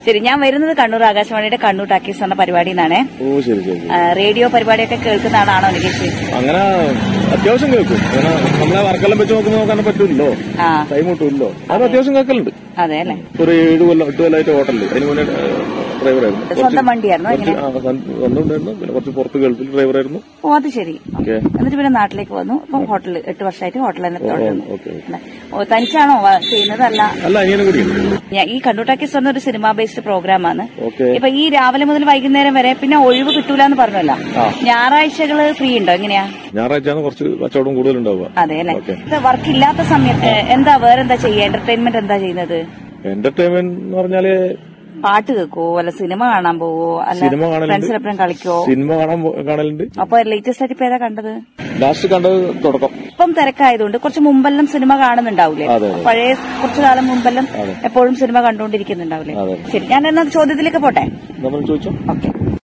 ശരി ഞാൻ വരുന്നത് കണ്ണൂർ ആകാശവാണിയുടെ കണ്ണൂർ ടാക്കീസ് എന്ന പരിപാടിയിൽ നിന്നാണ് ഓ ശരി ശരി ശരി. റേഡിയോ പരിപാടിയൊക്കെ കേൾക്കുന്ന ആളാണോ നികേഷ് അങ്ങനെ അത്യാവശ്യം കേൾക്കും അങ്ങനെ നമ്മളെ വർക്കെല്ലാം വെച്ച് നോക്കുമ്പോൾ നോക്കാൻ പറ്റൂല്ലോ ആ ടൈം കിട്ടുമല്ലോ അത് അത്യാവശ്യം കേൾക്കലുണ്ട് അതെ അല്ലേ ഒരു ഏഴ് കൊല്ലം എട്ട് കൊല്ലമായിട്ട് ഹോട്ടലിൽ അതിന് മുന്നേ ഡ്രൈവറായിരുന്നു സ്വന്തം വണ്ടിയായിരുന്നോ കുറച്ച് എങ്ങനെ ആ, സ്വന്തം സ്വന്തം ഉണ്ടായിരുന്നു പിന്നെ കുറച്ച് പുറത്ത് ഗൾഫിൽ ഡ്രൈവറായിരുന്നു ഓ അത് ശരി ഓക്കെ എന്നിട്ട് പിന്നെ നാട്ടിലേക്ക് വന്നു ഇപ്പം ഹോട്ടലിൽ എട്ട് വർഷമായിട്ട് ഹോട്ടലിൽ തന്നെ തുടരുന്നു ഓക്കെ അല്ലേ? ഓ തനിച്ചാണോ വ- ചെയ്യുന്നത് അല്ല അല്ല അനിയനും കൂടിയുണ്ട് ഞാൻ ഈ കണ്ണൂർ ടാക്കീസ് പറഞ്ഞ ഒരു സിനിമ ബേസ്ഡ് പ്രോഗ്രാമാണ് ഓക്കെ ഇപ്പൊ ഈ രാവിലെ മുതൽ വൈകുന്നേരം വരെ പിന്നെ ഒഴിവ് കിട്ടൂല എന്ന് പറഞ്ഞല്ലോ ആ. ഞായറാഴ്ചകള് ഫ്രീ ഉണ്ടോ എങ്ങനെയാ ഞായറാഴ്ചയാണ് കുറച്ച് കച്ചവടം കൂടുതലുണ്ടാവുക അതെ അല്ലെ ഓക്കെ വർക്ക് ഇല്ലാത്ത സമയത്ത് എന്താ വേറെന്താ ചെയ്യുക എന്റർടൈൻമെന്റ് എന്താ ചെയ്യുന്നത് എന്റർടൈൻമെന്റ് എന്ന് പറഞ്ഞാല് പാട്ട് കേൾക്കോ അല്ല സിനിമ കാണാൻ പോവോ അല്ല സിനിമ കാണലുണ്ട് ഫ്രണ്ട്സിനൊപ്പം കളിക്കോ സിനിമ കാണാൻ പോ- കാണലുണ്ട് അപ്പൊ ലേറ്റസ്റ്റ് ആയിട്ട് ഇപ്പൊ ഏതാ കണ്ടത് ലാസ്റ്റ് കണ്ടത് തുടക്കം ഇപ്പം തിരക്കായതുകൊണ്ട് കുറച്ച് മുമ്പെല്ലാം സിനിമ കാണുന്നുണ്ടാവൂലേ അതെ, അതെ. പഴയ കുറച്ചു കാലം മുമ്പെല്ലാം അതെ. എപ്പോഴും സിനിമ കണ്ടുകൊണ്ടിരിക്കുന്നുണ്ടാവൂലേ അതെ. ശരി ഞാൻ എന്നാ ചോദ്യത്തിലേക്ക് പോട്ടെ നമ്മൾ ചോദിച്ചോ ഓക്കെ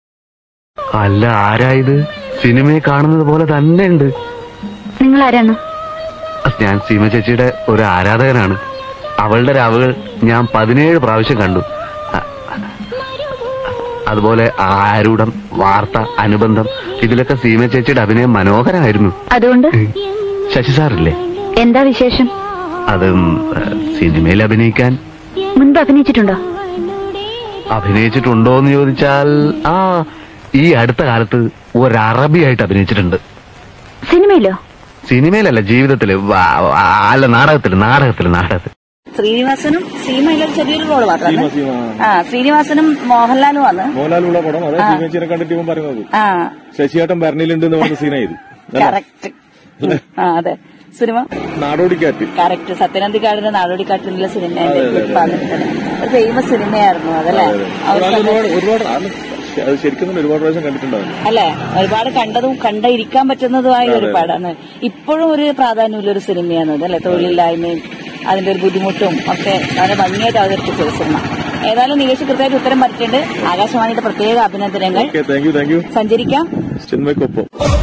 അല്ല ആരായത് സിനിമയെ കാണുന്നത് പോലെ തന്നെ ഉണ്ട് നിങ്ങൾ ആരാണ് ഞാൻ സീമ ചേച്ചിയുടെ ഒരു ആരാധകനാണ് അവളുടെ രാവുകൾ ഞാൻ പതിനേഴ് പ്രാവശ്യം കണ്ടു അ- അതുപോലെ ആരൂഢം വാർത്ത അനുബന്ധം ഇതിലൊക്കെ സീമ ചേച്ചിയുടെ അഭിനയം മനോഹരമായിരുന്നു അതുകൊണ്ട് ശശി സാറില്ലേ എന്താ വിശേഷം അതും ഏഹ്, സിനിമയിൽ അഭിനയിക്കാൻ മുൻപ് അഭിനയിച്ചിട്ടുണ്ടോ അഭിനയിച്ചിട്ടുണ്ടോ എന്ന് ചോദിച്ചാൽ ആ ഈ അടുത്ത കാലത്ത് ഒരു അറബിയായിട്ട് അഭിനയിച്ചിട്ടുണ്ട് സിനിമയിലോ സിനിമയിലല്ല ജീവിതത്തില് വ- വ- അല്ല നാടകത്തില് നാടകത്തില് നാടകത്തിൽ ശ്രീനിവാസനും സീമയിലും ചെറിയൊരു റോള് മാത്രമാണ് സീമ സീമ ആ ശ്രീനിവാസനും മോഹൻലാലും ആണ് മോഹൻലാലുള്ള പടം അതെ സീമേച്ചിനെ കണ്ടിട്ട് ഇവൻ പറയുന്നത് ആ ശശിയേട്ടൻ ഭരണിയിലുണ്ട് എന്ന് പറഞ്ഞ സീനായത് കറക്റ്റ് ആ അതെ സിനിമ നാടോടിക്കാറ്റ് കറക്റ്റ് സത്യനന്ദിക്കാടിന്റെ നാടോടിക്കാട്ടിലുള്ള സിനിമ ഒരു ഫേമസ് സിനിമയായിരുന്നു അതല്ലേ ആ ഒരു അത് സമയത്ത് ഒരുപാട് ഒരുപാട് അത് അത് ശരിക്കും തന്നെ ഒരുപാട് പ്രാവശ്യം കണ്ടിട്ടുണ്ടാവും അല്ലെ ഒരുപാട് കണ്ടതും കണ്ടിരിക്കാൻ പറ്റുന്നതുമായ ഒരു പടമാണ് ഇപ്പോഴും ഒരു പ്രാധാന്യമുള്ള ഒരു സിനിമയാണ് അത് അല്ലെ തൊഴിലില്ലായ്മയും അതിന്റെ ഒരു ബുദ്ധിമുട്ടും ഒക്കെ വളരെ ഭംഗിയായിട്ട് അവതരിപ്പിച്ച ഒരു സിനിമ ഏതായാലും നികേഷ് കൃത്യമായിട്ട് ഉത്തരം പറഞ്ഞിട്ടുണ്ട് ആകാശവാണിയുടെ പ്രത്യേക അഭിനന്ദനങ്ങൾ okay thank you thank you സഞ്ചരിക്കാം ചിന്മയ്ക്കൊപ്പം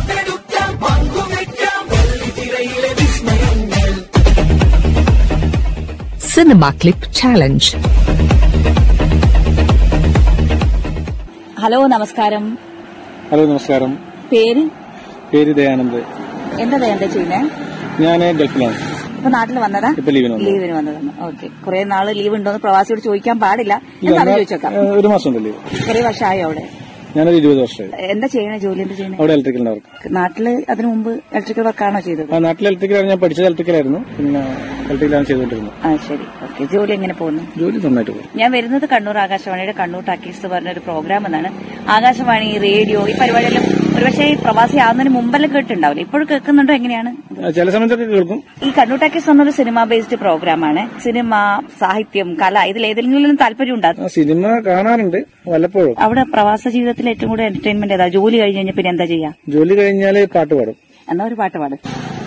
Cinema Clip Challenge. ഹലോ നമസ്കാരം ഹലോ നമസ്കാരം പേര് പേര് ദയാനന്ദ് എന്താ എന്താ ചെയ്യുന്നേ ഞാൻ ഗൾഫിലാണ് ഇപ്പൊ നാട്ടിൽ വന്നതാ ഇപ്പൊ ലീവിന് വന്നു ലീവിന് വന്നതാണ് ഓക്കെ കുറെ നാള് ലീവ് ഉണ്ടോന്ന് പ്രവാസിയോട് ചോദിക്കാൻ പാടില്ല എന്താണെന്ന് ചോദിച്ചേക്കാം ഒരു മാസം ഉണ്ടല്ലോ കുറെ വർഷമായോ അവിടെ ഞാനൊരു ഇരുപത് വർഷമായി എന്താ ചെയ്യണേ ജോലി എന്താ ചെയ്യണേ അവിടെ ഇലക്ട്രിക്കലിന്റെ വർക്ക് നാട്ടില് അതിനു മുമ്പ് ഇലക്ട്രിക്കൽ വർക്കാണോ ചെയ്തത് ആ നാട്ടിൽ ഇലക്ട്രിക്കലാണ് ഞാൻ പഠിച്ചത് ഇലക്ട്രിക്കലായിരുന്നു പിന്നെ ഇലക്ട്രിക്കലാണ് ചെയ്തുകൊണ്ടിരുന്നത് ആ ശരി ഓക്കെ ജോലി എങ്ങനെ പോകുന്നു ജോലി നന്നായിട്ട് പോകും ഞാൻ വരുന്നത് കണ്ണൂർ ആകാശവാണിയുടെ കണ്ണൂർ ടാക്കീസ് പറഞ്ഞ ഒരു പ്രോഗ്രാം എന്നാണ് ആകാശവാണി റേഡിയോ ഈ പരിപാടിയെല്ലാം ഒരുപക്ഷെ ഈ പ്രവാസി ആവുന്നതിന് മുമ്പെല്ലാം കേട്ടിട്ടുണ്ടാവില്ല ഇപ്പോഴും കേൾക്കുന്നുണ്ടോ എങ്ങനെയാണ് ആ, ചില സമയത്തൊക്കെ കേൾക്കും ഈ കണ്ണൂർ ടാക്കീസ് എന്നൊരു സിനിമ ബേസ്ഡ് പ്രോഗ്രാമാണ് സിനിമ സാഹിത്യം കല ഇതിൽ ഏതെങ്കിലും താല്പര്യം ഉണ്ടാകും ആ, സിനിമ കാണാറുണ്ട് വല്ലപ്പോഴും അവിടെ പ്രവാസ ജീവിതത്തിൽ ഏറ്റവും കൂടുതൽ എന്റർടൈൻമെന്റ് ഏതാ ജോലി കഴിഞ്ഞ് കഴിഞ്ഞാൽ പിന്നെ എന്താ ചെയ്യാ ജോലി കഴിഞ്ഞാല് പാട്ട് പാടും എന്നാ ഒരു പാട്ട് പാട്